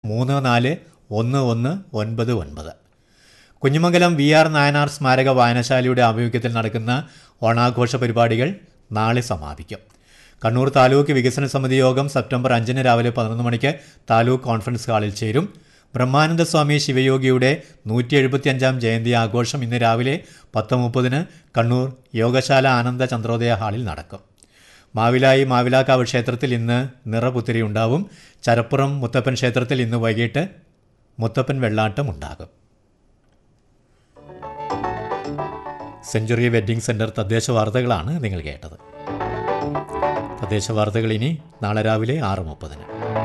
മൂന്ന് നാല് ഒന്ന് ഒന്ന് ഒൻപത് ഒൻപത് കുഞ്ഞുമംഗലം വി ആർ നായനാർ സ്മാരക വായനശാലയുടെ ആഭിമുഖ്യത്തിൽ നടക്കുന്ന ഓണാഘോഷ പരിപാടികൾ നാളെ സമാപിക്കും കണ്ണൂർ താലൂക്ക് വികസന സമിതി യോഗം സെപ്റ്റംബർ അഞ്ചിന് രാവിലെ പതിനൊന്ന് മണിക്ക് താലൂക്ക് കോൺഫറൻസ് ഹാളിൽ ചേരും ബ്രഹ്മാനന്ദ സ്വാമി ശിവയോഗിയുടെ നൂറ്റി എഴുപത്തിയഞ്ചാം ജയന്തി ആഘോഷം ഇന്ന് രാവിലെ പത്ത് മുപ്പതിന് കണ്ണൂർ യോഗശാല ആനന്ദ ചന്ദ്രോദയ ഹാളിൽ നടക്കും മാവിലായി മാവിലാക്കാവ് ക്ഷേത്രത്തിൽ ഇന്ന് നിറപുത്തിരി ഉണ്ടാവും ചരപ്പുറം മുത്തപ്പൻ ക്ഷേത്രത്തിൽ ഇന്ന് വൈകിട്ട് മുത്തപ്പൻ വെള്ളാട്ടം ഉണ്ടാകും സെഞ്ചുറി വെഡ്ഡിംഗ് സെൻറ്റർ തദ്ദേശ വാർത്തകളാണ് നിങ്ങൾ കേട്ടത് തദ്ദേശ വാർത്തകൾ ഇനി നാളെ രാവിലെ ആറ് മുപ്പതിന്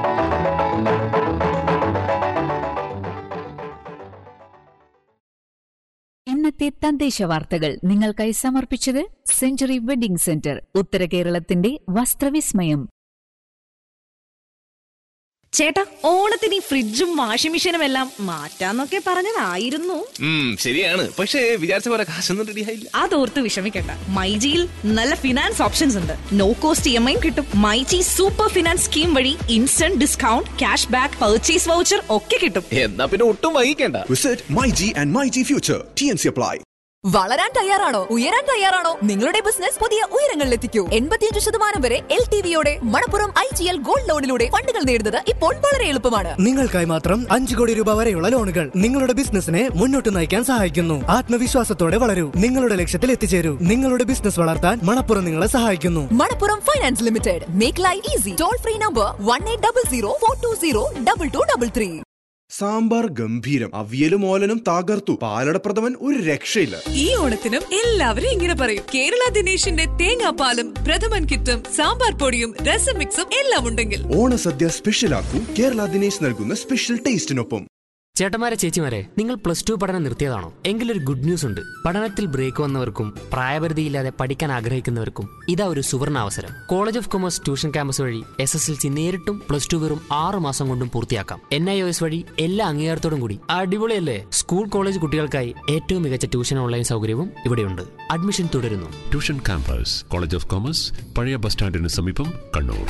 ഇന്നത്തെ തദ്ദേശ വാർത്തകൾ നിങ്ങൾക്കായി സമർപ്പിച്ചത് സെഞ്ചുറി വെഡിംഗ് സെന്റർ ഉത്തര കേരളത്തിന്റെ വസ്ത്രവിസ്മയം ചേട്ടാ ഓണത്തിന് ഈ ഫ്രിഡ്ജും വാഷിംഗ് മെഷീനും എല്ലാം മാറ്റാന്നൊക്കെ പറഞ്ഞതായിരുന്നു ഉം, ശരിയാണ് പക്ഷേ വിചാരിച്ച പോലെ കാശൊന്നും റെഡി ആയില്ല അതോർത്ത് വിഷമിക്കണ്ട മൈജിയിൽ നല്ല ഫിനാൻസ് ഓപ്ഷൻസ് ഉണ്ട് no cost E M I കിട്ടും മൈജി സൂപ്പർ ഫിനാൻസ് സ്കീം വഴി instant discount cash back purchase voucher ഒക്കെ കിട്ടും എന്നാ പിന്നെ ഒട്ടും വൈകിക്കണ്ട Visit MyG and MyG Future. TNC apply. വളരാൻ തയ്യാറാണോ ഉയരാൻ തയ്യാറാണോ നിങ്ങളുടെ ബിസിനസ് പുതിയ ഉയരങ്ങളിലെത്തിക്കൂ എൺപത്തിയഞ്ച് ശതമാനം വരെ എൽ ടി വിയോടെ Manappuram I G L gold ലോണിലൂടെ ഫണ്ടുകൾ നേടുന്നത് ഇപ്പോൾ വളരെ എളുപ്പമാണ് നിങ്ങൾക്കായി മാത്രം അഞ്ചു കോടി രൂപ വരെയുള്ള ലോണുകൾ നിങ്ങളുടെ ബിസിനസിനെ മുന്നോട്ട് നയിക്കാൻ സഹായിക്കുന്നു ആത്മവിശ്വാസത്തോടെ വളരൂ നിങ്ങളുടെ ലക്ഷ്യത്തിൽ എത്തിച്ചേരൂ നിങ്ങളുടെ ബിസിനസ് വളർത്താൻ മണപ്പുറം നിങ്ങളെ സഹായിക്കുന്നു Manappuram finance limited make life easy toll free number one eight double zero four two zero double two double three sambar ഗംഭീരം അവിയലും ഓലനും തകർത്തു പാലടപ്രഥമൻ ഒരു രക്ഷയില്ല ഈ ഓണത്തിനും എല്ലാവരും ഇങ്ങനെ പറയും കേരള ദിനേശിന്റെ തേങ്ങാപ്പാലും പ്രഥമൻ കിറ്റും സാമ്പാർ പൊടിയും രസം മിക്സും എല്ലാം ഉണ്ടെങ്കിൽ ഓണസദ്യ സ്പെഷ്യലാക്കൂ കേരള ദിനേശ് നൽകുന്ന സ്പെഷ്യൽ ടേസ്റ്റിനൊപ്പം ചേട്ടന്മാരെ ചേച്ചിമാരെ നിങ്ങൾ പ്ലസ് ടു പഠനം നിർത്തിയതാണോ എങ്കിലൊരു ഗുഡ് ന്യൂസ് ഉണ്ട് പഠനത്തിൽ ബ്രേക്ക് വന്നവർക്കും പ്രായപരിധിയില്ലാതെ പഠിക്കാൻ ആഗ്രഹിക്കുന്നവർക്കും ഇതാ ഒരു സുവർണ അവസരം college of commerce tuition campus വഴി എസ് എസ് എൽ സി നേരിട്ടും പ്ലസ് ടു വെറും ആറ് മാസം കൊണ്ടും പൂർത്തിയാക്കാം എൻ ഐ ഒ എസ് വഴി എല്ലാ അംഗീകാരത്തോടും കൂടി അടിപൊളിയല്ലേ സ്കൂൾ കോളേജ് കുട്ടികൾക്കായി ഏറ്റവും മികച്ച ട്യൂഷൻ ഓൺലൈൻ സൗകര്യവും ഇവിടെയുണ്ട് അഡ്മിഷൻ തുടരുന്നു tuition campus college of commerce പഴയ ബസ് സ്റ്റാൻഡിന് സമീപം കണ്ണൂർ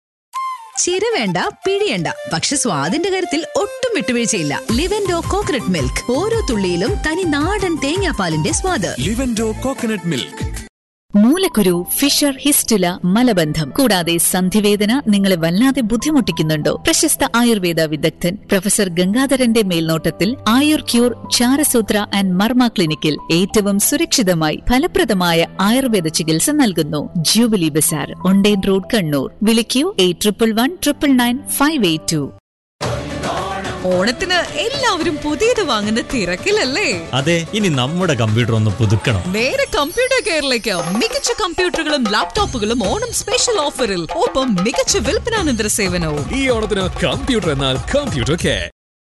ചിരവേണ്ട പിഴിയണ്ട പക്ഷെ സ്വാദിന്റെ കാര്യത്തിൽ ഒട്ടും വിട്ടുവീഴ്ചയില്ല ലിവൻഡോ കോക്കനട്ട് മിൽക്ക് ഓരോ തുള്ളിയിലും തനി നാടൻ തേങ്ങാപ്പാലിന്റെ സ്വാദ് ലിവൻഡോ കോക്കനട്ട് മിൽക്ക് മൂലക്കുരു ഫിഷർ ഹിസ്റ്റുല മലബന്ധം കൂടാതെ സന്ധിവേദന നിങ്ങളെ വല്ലാതെ ബുദ്ധിമുട്ടിക്കുന്നുണ്ടോ പ്രശസ്ത ആയുർവേദ വിദഗ്ധൻ പ്രൊഫസർ ഗംഗാധരന്റെ മേൽനോട്ടത്തിൽ ആയുർ ക്യൂർ ചാരസൂത്ര ആൻഡ് മർമ്മ ക്ലിനിക്കിൽ ഏറ്റവും സുരക്ഷിതമായി ഫലപ്രദമായ ആയുർവേദ ചികിത്സ നൽകുന്നു ജൂബിലി ബസാർ ഒണ്ടേൻ റോഡ് കണ്ണൂർ വിളിക്കൂ eight triple one triple nine five eight two ഓണത്തിന് എല്ലാവരും പുതിയത് വാങ്ങുന്ന തിരക്കിലല്ലേ അതെ ഇനി നമ്മുടെ കമ്പ്യൂട്ടർ ഒന്ന് പുതുക്കണം നേരെ കമ്പ്യൂട്ടർ കെയറിലേക്ക് മികച്ച കമ്പ്യൂട്ടറുകളും ലാപ്ടോപ്പുകളും ഓണം സ്പെഷ്യൽ ഓഫറിൽ ഒപ്പം മികച്ച വിൽപ്പനാനന്തര സേവനവും ഈ ഓണത്തിന് കമ്പ്യൂട്ടർ എന്നാൽ കമ്പ്യൂട്ടർ കെയർ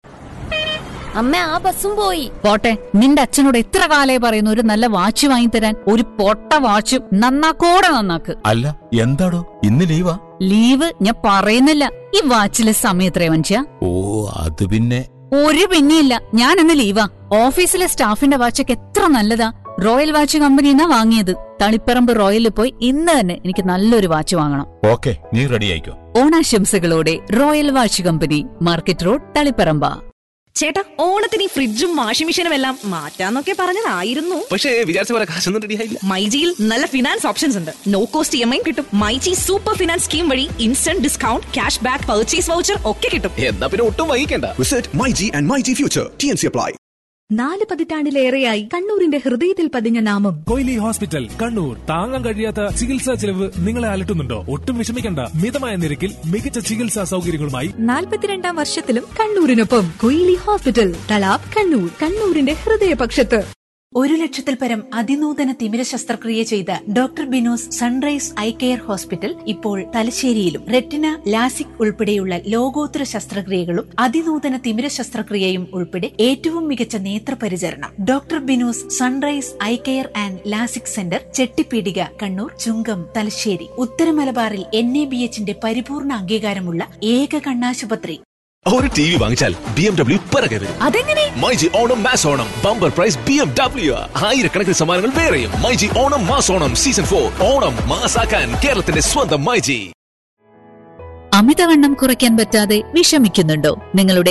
അമ്മ ആ ബസ്സും പോയി പോട്ടെ നിന്റെ അച്ഛനോട് എത്ര കാലേ പറയുന്നു ഒരു നല്ല വാച്ച് വാങ്ങിത്തരാൻ ഒരു പൊട്ട വാച്ചും നന്നാക്കോടെ നന്നാക്ക് അല്ല എന്താടോ ഇന്ന് ലീവാ ലീവ് ഞാൻ പറയുന്നില്ല ഈ വാച്ചിലെ സമയം എത്രയാ മനുഷ്യ ഓ അത് പിന്നെ ഒരു പിന്നെയില്ല ഞാൻ ഇന്ന് ലീവാ ഓഫീസിലെ സ്റ്റാഫിന്റെ വാച്ചൊക്കെ എത്ര നല്ലതാ റോയൽ വാച്ച് കമ്പനിന്നാ വാങ്ങിയത് തളിപ്പറമ്പ് റോയലിൽ പോയി ഇന്ന് തന്നെ എനിക്ക് നല്ലൊരു വാച്ച് വാങ്ങണം ഓക്കെ നീ റെഡി ആയിക്കോ ഓണാശംസകളോടെ royal watch company market road Taliparamba ചേട്ടാ ഓണത്തിന് ഈ ഫ്രിഡ്ജും വാഷിംഗ് മെഷീനും എല്ലാം മാറ്റാന്നൊക്കെ പറഞ്ഞതായിരുന്നു പക്ഷേ വിചാരിച്ച പോലെ കാശൊന്നും റെഡി ആയില്ല മൈജിയിൽ നല്ല ഫിനാൻസ് ഓപ്ഷൻസ് ഉണ്ട് no cost E M I കിട്ടും മൈജി സൂപ്പർ ഫിനാൻസ് സ്കീം വഴി instant discount cash back purchase voucher ഒക്കെ കിട്ടും എന്നാ പിന്നെ ഒട്ടും വൈകിക്കണ്ട Visit MyG and MyG Future. TNC apply. നാല് പതിറ്റാണ്ടിലേറെയായി കണ്ണൂരിന്റെ ഹൃദയത്തിൽ പതിഞ്ഞ നാമം കൊയിലി ഹോസ്പിറ്റൽ കണ്ണൂർ താങ്ങാൻ കഴിയാത്ത ചികിത്സാ ചെലവ് നിങ്ങളെ അലട്ടുന്നുണ്ടോ ഒട്ടും വിഷമിക്കണ്ട മിതമായ നിരക്കിൽ മികച്ച ചികിത്സാ സൗകര്യങ്ങളുമായി നാൽപ്പത്തിരണ്ടാം വർഷത്തിലും കണ്ണൂരിനൊപ്പം കൊയിലി ഹോസ്പിറ്റൽ തലാബ് കണ്ണൂർ കണ്ണൂരിന്റെ ഹൃദയപക്ഷത്ത് ഒരു ലക്ഷത്തിൽ പരം അതിനൂതന തിമിര ശസ്ത്രക്രിയ ചെയ്ത doctor Binos sunrise eye care hospital ഇപ്പോൾ തലശ്ശേരിയിലും റെറ്റിന ലാസിക് ഉൾപ്പെടെയുള്ള ലോകോത്തര ശസ്ത്രക്രിയകളും അതിനൂതന തിമിര ശസ്ത്രക്രിയയും ഉൾപ്പെടെ ഏറ്റവും മികച്ച നേത്രപരിചരണം doctor Binos sunrise eye care and lasik centre Chettipeedika Kannur Chungam Thalassery ഉത്തര മലബാറിൽ എൻ എ ബി എച്ചിന്റെ പരിപൂർണ അംഗീകാരമുള്ള ഏക കണ്ണാശുപത്രി ഒരു ടി വി വാങ്ങിച്ചാൽ ബി എം ഡബ്ല്യു പിറകെ വരും അതെങ്ങനെ myG Onam mass Onam bumper prize B M W ആയിരക്കണക്കിന് സമ്മാനങ്ങൾ വേറെയും myG Onam mass Onam season for Onam മാസാക്കാൻ കേരളത്തിന്റെ സ്വന്തം മൈജി അമിതവണ്ണം കുറയ്ക്കാൻ പറ്റാതെ വിഷമിക്കുന്നുണ്ടോ നിങ്ങളുടെ